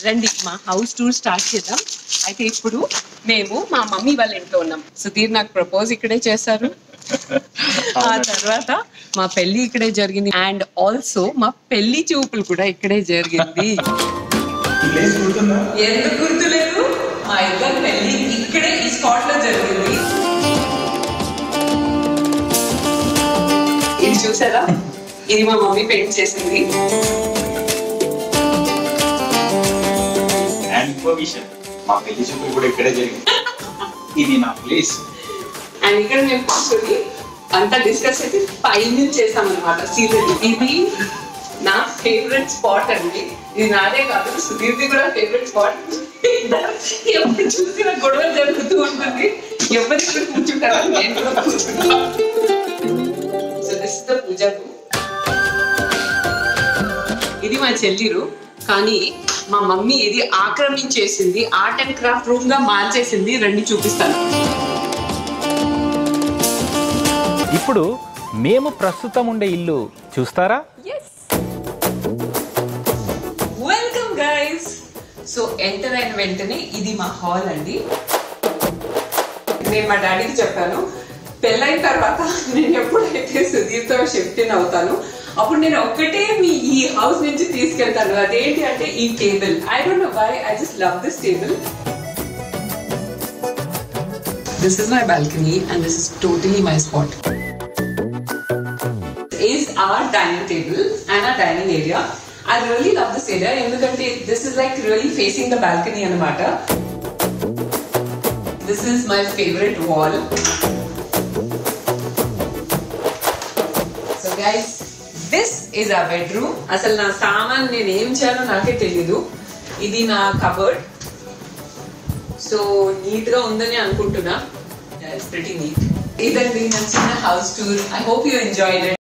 రండి మా house tour start చేద్దాం అయితే ఇప్పుడు మేము మా మమ్మీ వాళ్ళ ఇంట్లో ఉన్నాం సుధీర్ నాకు ప్రపోజ్ ఇక్కడే చేశారు ఆ తర్వాత మా పెళ్లి ఇక్కడే జరిగింది అండ్ ఆల్సో మా పెళ్లి చూపులు కూడా ఇక్కడే జరిగింది ఈ ప్లేస్ గుర్తుందా ఎందుకు గుర్తులేదు మా ఇద్దరు పెళ్లి ఇక్కడే ఈ స్పాట్ లో జరిగింది ఇది చూసారా ఇది మా మమ్మీ పెయింట్ చేసింది అండ్ ఇంకో విషయం మా పెళ్లి చూపులు కూడా ఇక్కడే జరిగింది ఇది నా ప్లేస్ అండ్ ఇక్కడ మేము కూర్చొని అంతా డిస్కస్ చేసి పైన చేసాం అనమాట సీరియల్ ఇది నా ఫేవరెట్ స్పాట్ అండి ఇది నాదే కాదు సుధీర్ది కూడా ఫేవరెట్ స్పాట్ ఎప్పుడు చూసిన గొడవ జరుగుతూ ఉంటుంది ఎవరు ఇక్కడ కూర్చుంటారా నేను కూడా కూర్చుంటా so this the puja room ఇది మా చెల్లిరు కానీ మా మమ్మీ ఇది ఆక్రమించేసింది ఆర్ట్ అండ్ క్రాఫ్ట్ రూమ్ గా మార్చేసింది రండి చూపిస్తాను ఇప్పుడు మేము ప్రస్తుతం ఉండే ఇల్లు చూస్తారా వెల్కమ్ గైస్ సో ఎంటర్ అయిన వెంటనే ఇది మా హాల్ అండి నేను మా డాడీకి చెప్పాను పెళ్ళైన తర్వాత నేను ఎప్పుడైతే సుధీర్తో షిఫ్ట్ ఇన్ అవుతాను అప్పుడు నేను ఒక్కటే మీ ఈ హౌస్ నుంచి తీసుకెళ్తాను అదేంటి అంటే ఈ table I don't know why I just love this table this is my balcony and this is totally my spot is our dining table and our dining area. I really love this area ఎందుకంటే this is like really facing the balcony అన్నమాట This is my favorite wall. So guys, this is our bedroom. అసలు నా సామాన్ నేను ఏం చేయాలో నాకే తెలీదు ఇది నా కబర్డ్ సో నీట్ గా ఉందని అనుకుంటున్నా ఇట్స్ ప్రిటీ నీట్ ఇదండి నా చిన్న house tour I hope you enjoyed